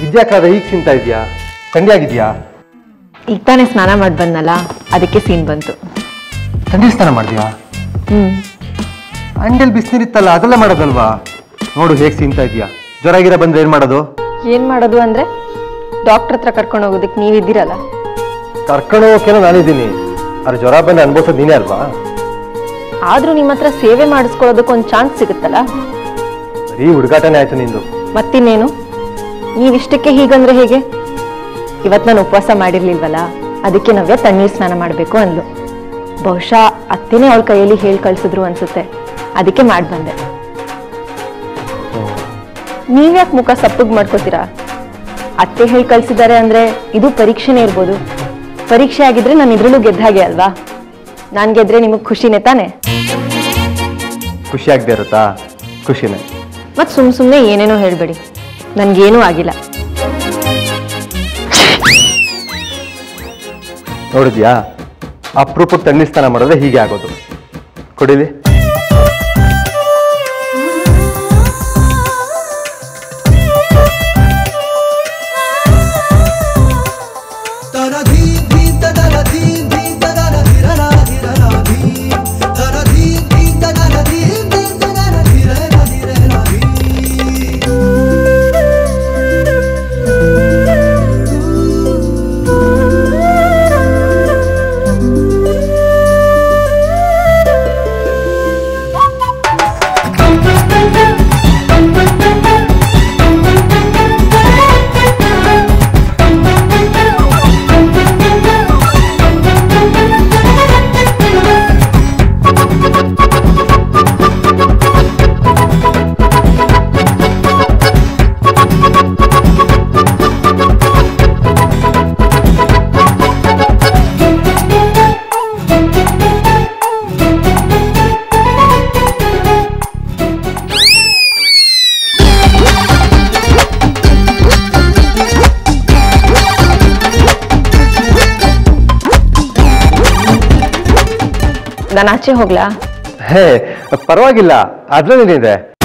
ಇದ್ಯಾಕಾದ ಈಗ ತಿಂತಾ ಇದೆಯಾ ಥಂಡಿ ಆಗಿದೆಯಾ ಈಗ ತಾನೇ ಸ್ನಾನ ಮಾಡಿ ಬಂದ್ನಲ್ಲ ಅದಕ್ಕೆ ಸೀನ್ ಬಂತು ಥಂಡಿ ಸ್ನಾನ ಮಾಡಿದ್ಯಾ ಹ್ಮ್ ಅಂಡಲ್ ಬಿಸಿನೀರಿತ್ತಲ್ಲ ಅದೆಲ್ಲ ಮಾಡೋದಲ್ವಾ ನೋಡು ಹೇಗೆ ತಿಂತಾ ಇದೆಯಾ ಜ್ವರ ಗಿರ ಬಂದ್ರೆ ಏನು ಮಾಡೋದು ಏನ್ ಮಾಡೋದು ಅಂದ್ರೆ ಡಾಕ್ಟರ್ ಹತ್ರ ಕರ್ಕೊಂಡು ಹೋಗೋದಕ್ಕೆ ನೀವಿದ್ದೀರಲ್ಲ ಕರ್ಕೊಂಡು ಹೋಗೋಕೇನೋ ನಾನಿದ್ದೀನಿ ಆದ್ರೆ ಜ್ವರ ಬಂದು ಅನ್ಭವಿಸೋದು ನೀನೇ ಅಲ್ವಾ ಆದ್ರೂ ನಿಮ್ಮ ಹತ್ರ ಸೇವೆ ಮಾಡಿಸ್ಕೊಳ್ಳೋದಕ್ಕೆ ಒಂದು ಚಾನ್ಸ್ ಸಿಗುತ್ತಲ್ಲ ಬರೀ ಹುಡುಗಾಟನೇ ಆಯ್ತು ನಿಂದು ಮತ್ತಿನ್ನೇನು ನೀವಿಷ್ಟಕ್ಕೆ ಹೀಗಂದ್ರೆ ಹೇಗೆ ಇವತ್ತು ನಾನು ಉಪವಾಸ ಮಾಡಿರ್ಲಿಲ್ವಲ್ಲ ಅದಕ್ಕೆ ನವ್ಯ ತಣ್ಣೀರ್ ಸ್ನಾನ ಮಾಡಬೇಕು ಅಂದ್ಲು ಬಹುಶಃ ಅತ್ತೆನೇ ಅವಳ ಕೈಯಲ್ಲಿ ಹೇಳಿ ಕಳ್ಸಿದ್ರು ಅನ್ಸುತ್ತೆ ಅದಕ್ಕೆ ಮಾಡಿ ಬಂದೆ ನೀವ್ಯಾಕೆ ಮುಖ ಸಪ್ಪಗ್ ಮಾಡ್ಕೋತೀರಾ ಅತ್ತೆ ಹೇಳಿ ಕಳ್ಸಿದ್ದಾರೆ ಅಂದ್ರೆ ಇದು ಪರೀಕ್ಷೆನೇ ಇರ್ಬೋದು ಪರೀಕ್ಷೆ ಆಗಿದ್ರೆ ನಾನು ಇದ್ರಲ್ಲೂ ಗೆದ್ದ ಹಾಗೆ ಅಲ್ವಾ ನಾನ್ ಗೆದ್ರೆ ನಿಮಗೆ ಖುಷಿನೇ ತಾನೆ ಖುಷಿ ಆಗದೆ ಇರುತ್ತಾ ಖುಷಿನೇ ಮತ್ ಸುಮ್ ಸುಮ್ನೆ ಏನೇನೋ ಹೇಳ್ಬೇಡಿ ನನ್ಗೇನೂ ಆಗಿಲ್ಲ ನೋಡಿದ್ಯಾ ಅಪರೂಪಕ್ಕೆ ತಣ್ಣಿ ಸ್ನಾನ ಮಾಡಿದ್ರೆ ಹೀಗೆ ಆಗೋದು ಕುಡಿಲಿ ನಾನು ಆಚೆ ಹೋಗ್ಲಾ ಹೇ ಪರವಾಗಿಲ್ಲ ಅದ್ರಲ್ಲೇನಿದೆ